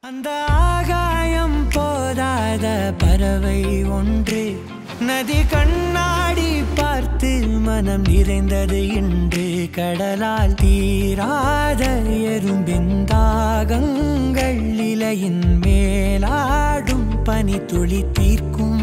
அந்த ஆகாயம் போதாத பறவை ஒன்று நதி கண்ணாடி பார்த்து மனம் நிறைந்தது இன்று கடலால் தீராத எறும்பின் தாகங்கள் இலையின் மேலாடும் பனி துளி தீர்க்கும்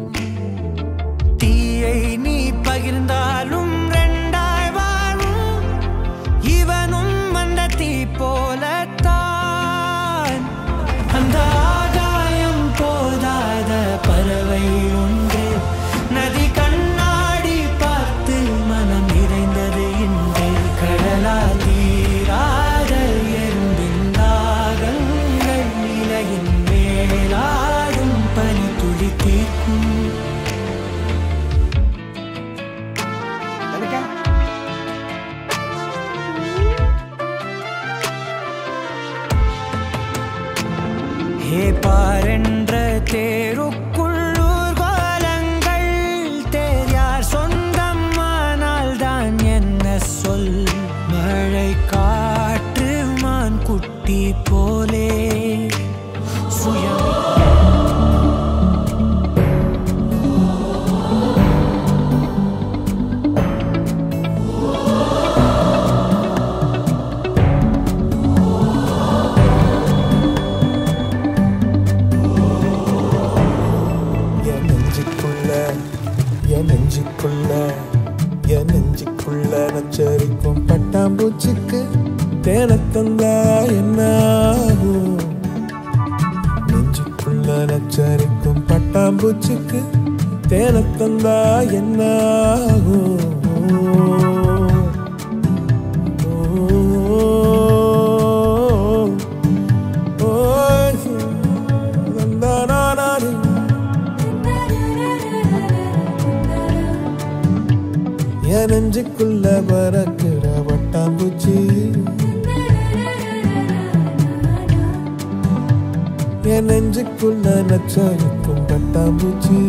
தீயை நீ பகிர்ந்தாலும் ரெண்டாய் வாழும் இவனும் அந்த தீ போலத்தான் அந்த ஆகாயம் போதாத பறவை ஒன்று நதி கண்ணாடி பார்த்து மனம் நிறைந்தது இன்று கடலா தீராத எறும்பின் தாகங்கள் இலையின் மேலாடும் பனி துளி தீர்க்கும் ஹே பாரென்ற தேருக்குள்ளூர் கோலங்கள் தேர் யார் சொந்தம் ஆனால் தான் என்ன சொல் மழை காற்று மான் குட்டி போலே சுயம் என் நெஞ்சுக்குள்ள என் நெஞ்சுக்குள்ள என் நெஞ்சுக்குள்ள நச்சரிக்கும் பட்டாம்பூச்சிக்கு தேனத்தந்தா என்ன ஆகும் நெஞ்சுக்குள்ள நச்சரிக்கும் பட்டாம்பூச்சிக்கு தேனத்தந்தா என்ன ஆகும் ஓ, ஓ, தந்தானானாரி. என் நெஞ்சுக்குள்ள பறக்கிற வட்டாம்பூச்சி என் நெஞ்சுக்குள்ள நச்சரிக்கும் பட்டாம்பூச்சி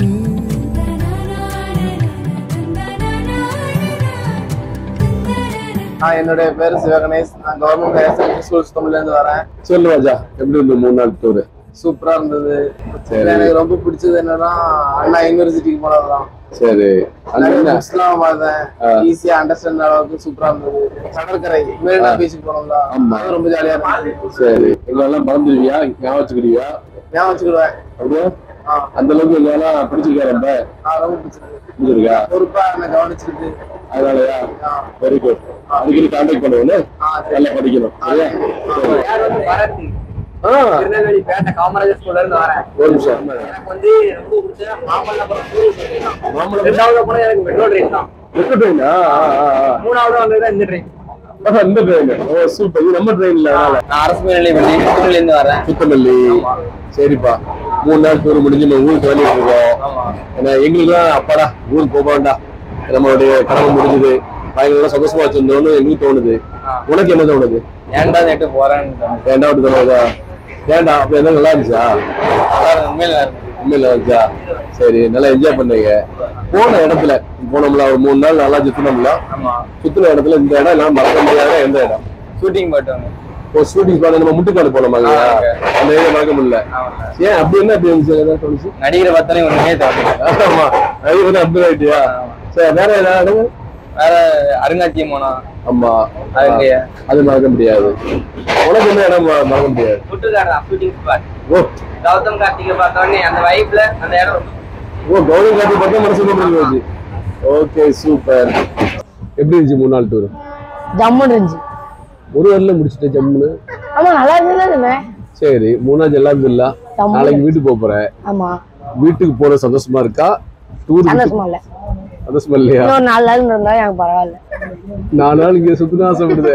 ஆ, என்னுடைய பேரு சிவகணேஷ் நான் கவர்மெண்ட் ஹையர் செகண்டரி ஸ்கூல் தமிழ்ல இருந்து வரேன் சொல்லு ராஜா எப்படி இருந்த மூணு நாள் டூரு சூப்பரா இருந்தது சரி. இதுல எனக்கு ரொம்ப பிடிச்சது என்னன்னா அண்ணா யூனிவர்சிட்டிக்கு போனதுதான் சரி அங்க நிறைய என்ன புக்ஸ்லாம் பார்த்தேன் ஆ. ஈஸியா அண்டர்ஸ்டாண்ட் அளவுக்கு சூப்பரா இருந்தது கடற்கரை மெரினா பீச்சுக்கு போனோம்ல ஆமா. அது ரொம்ப ஜாலியா இருந்துச்சு சரி எங்களெல்லாம் மறந்துடுவியா ஞாபகம் வச்சுக்கிடுவியா ஞாபகம் வச்சுக்கிடுவேன் அப்படியே ஆ, அந்த அளவுக்கு எங்களெல்லாம் பிடிச்சிருக்கா ரொம்ப ஆ, ரொம்ப பிடிச்சிருக்கு பிடிச்சிருக்கா பொறுப்பா என்ன கவனிச்சிருக்கு அதனாலயா ஆ. வெரி குட் அடிக்கடி கான்டாக்ட் பண்ணுவோன்னு ஆ, சரி. நல்லா படிக்கணும் சரியா சரி. யார் வந்து பாரதி ஆ, திருநெல்வேலி பேட்டை காமராஜர் ஸ்கூல்ல இருந்து வரேன் ஒரு நிமிஷம் எனக்கு வந்து ரொம்ப பிடிச்ச மாமல்லபுரம் சூரிய தான் மாமல்லபுரம். ரெண்டாவது போனா எனக்கு மெட்ரோ ட்ரெயின் தான் எந்த ட்ரெயினா மூணாவது வந்தது இந்த ட்ரெயின் இந்த ட்ரெயின் ஓ சூப்பர் இது நம்ம ட்ரெயின்ல அதனால நான் அரசு மேல்நிலை பள்ளி திருநெல்வேலில இருந்து வரேன் சுத்தமல்லி சரிப்பா மூணு நாள் டூர் முடிஞ்சு நம்ம ஊருக்கு வந்துட்டு இருக்கோம் ஆமா ஏன்னா எங்களுக்குலாம் அப்பாடா ஊருக்கு போக வேண்டாம் நம்மளுடைய கடமை முடிஞ்சது பயங்கர சந்தோஷமா வச்சிருந்தோம்னு எங்களுக்கு தோணுது ஆ. உனக்கு என்ன தோணுது ஏன்டா நேற்று போறேன்னு ரெண்டாவது தோணுதா ஏன்டா அப்படி எதாவது நல்லா இருந்துச்சா உண்மையில உண்மையில இருந்துச்சா சரி நல்லா என்ஜாய் பண்ணீங்க போன இடத்துல போனோம்ல ஒரு மூணு நாள் நல்லா சுத்தினோம்ல ஆமா சுத்தின இடத்துல இந்த இடம் எல்லாம் மறக்க முடியாத எந்த இடம் ஷூட்டிங் போயிட்டு வந்தேன் ஒரு ஷூட்டிங் ஸ்பாட் நம்ம முட்டுக்காடு போனோமா இல்லையா ஆ, okay. அந்த ஏரியா மறக்க முடியல ஆமா. ஏன் அப்படி என்ன அப்படி இருந்துச்சு ஏதாவது தோணுச்சு நடிகரை பார்த்தாலே ஒண்ணுமே தோணும் ஆமா அது வந்து அப்டேட் ஆயிட்டியா சரி வேற ஏதாவது வேற அருங்காட்சியம் போனா ஆமா அது இல்லையா அது மறக்க முடியாது உனக்கு என்ன இடம் மற- மறக்க முடியாது முட்டுக்காடு தான் ஷூட்டிங் ஸ்பாட் ஓ கௌதம் கார்த்திகை பார்த்த உடனே அந்த வைப்ல அந்த இடம் ரொம்ப ஓ கௌரவ காட்டி பார்த்தா மனசு ரொம்ப போச்சு ஓகே சூப்பர் எப்படி இருந்துச்சு மூணு நாள் டூர் ஜம்முன்னு இருந்துச்சு ஒரு வாரில் முடிச்சுட்டு ஜம்முன்னு ஆமா நல்லா இருந்ததுமே சரி மூணாவது எல்லாம் இல்ல ஜம்முன்னு. நாளைக்கு வீட்டுக்கு போக போறேன் ஆமா வீட்டுக்கு போற சந்தோஷமா இருக்கா டூர் சந்தோஷமா இல்ல சந்தோஷமா இல்லையா இன்னொரு நாலு நாள் இருந்தா எனக்கு பரவாயில்ல நாலு நாள் இங்க சுத்தின ஆசைப்படுது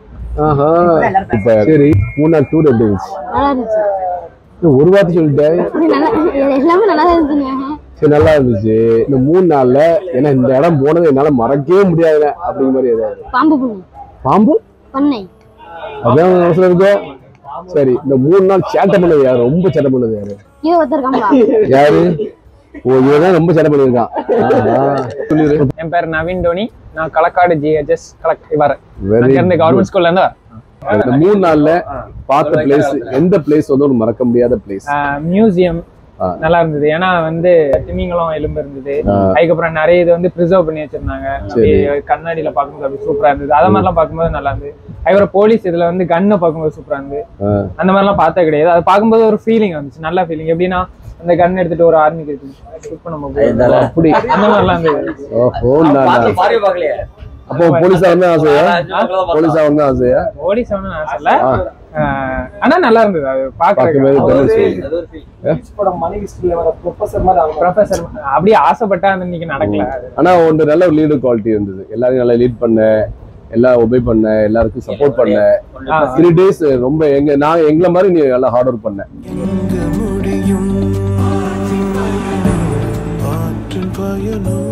ஆஹா இப்ப சரி மூணு நாள் டூர் எப்படி இருந்துச்சு நல்லா இருந்துச்சு இன்னும் ஒரு வார்த்தை சொல்லிட்டேன் நல்லா எல்லாமே நல்லா இருந்துச்சுங்க சரி நல்லா இருந்துச்சு இந்த மூணு நாள்ல ஏன்னா இந்த இடம் போனது என்னால மறக்கவே முடியாது அப்படிங்கிற மாதிரி ஏதாவது பாம்பு பண்ணு பாம்பு பண்ணை அதான் அவசரம் இருக்கும் சரி இந்த மூணு நாள் சேட்டை பண்ணது யாரு ரொம்ப சேட்டை பண்ணது யாரு இது ஒருத்தருக்காங்களா யாரு ஓ இவன் ரொம்ப சேட்டை பண்ணியிருக்கான் ஆஹா. சொல்லிரு என் பேர் நவீன் டோனி நான் களக்காடு ஜிஹெச்எஸ் கலெக்ட் வரேன் Very அங்க இருந்து கவர்மெண்ட் ஸ்கூல்ல இருந்து வரேன் இந்த மூணு நாள்ல பார்த்த பிளேஸ் எந்த பிளேஸ் வந்து ஒரு மறக்க முடியாத பிளேஸ் மியூசியம் ஆ. நல்லா இருந்தது ஏன்னா வந்து திமிங்கலம் எலும்பு இருந்தது ஆ. அதுக்கப்புறம் நிறைய இது வந்து ப்ரிசர்வ் பண்ணி வச்சிருந்தாங்க சரி. அப்படியே கண்ணாடியில பார்க்கும்போது அப்படி சூப்பரா இருந்தது அத மாதிரிலாம் பார்க்கும்போது நல்லா இருந்தது அதுக்கப்புறம் போலீஸ் இதுல வந்து கன்னை பார்க்கும்போது சூப்பரா இருந்தது அந்த மாதிரிலாம் பார்த்தா கிடையாது அது பார்க்கும்போது ஒரு ஃபீலிங் வந்துச்சு நல்ல ஃபீலிங் எப்படின்னா அந்த கன் எடுத்துட்டு ஒரு ஆர்மிக்கு இருக்கு இப்போ நம்ம போய் அப்படி அந்த மாதிரிலாம் இருந்தது ஓஹோ நான் பாரு பார்க்கலையே அப்போ போலீஸா வந்து ஆசையா அஞ்சு மக்கள் தான் போலீஸா வந்து ஆசையா போலீஸ் ஒன்றும் நான் சொல்ல ஆ. ஆஹ் ஆனா நல்லா இருந்தது அது பார்க்கவே பாக்குறதுக்கு தமிழ் செய்தி. அது ஒரு feel. படம் மணி ஹிஸ்டரியில வர ப்ரொஃபசர் மாதிரி ஆகணும் ப்ரொஃபசர் அப்படியே ஆசைப்பட்டா அது இன்னைக்கு நடக்கல அது ஆனா ஒன்று நல்ல ஒரு லீடர் குவாலிட்டி இருந்தது எல்லாரையும் நல்லா லீட் பண்ண எல்லாம் ஒபே பண்ண எல்லாருக்கும் சப்போர்ட் பண்ண ஆ. த்ரீ டேஸ் ரொம்ப எங்க நான் எங்களை மாதிரி நீ நல்லா ஹார்ட் ஒர்க் பண்ண எங்க முடியும் ஆற்றின் பயணம்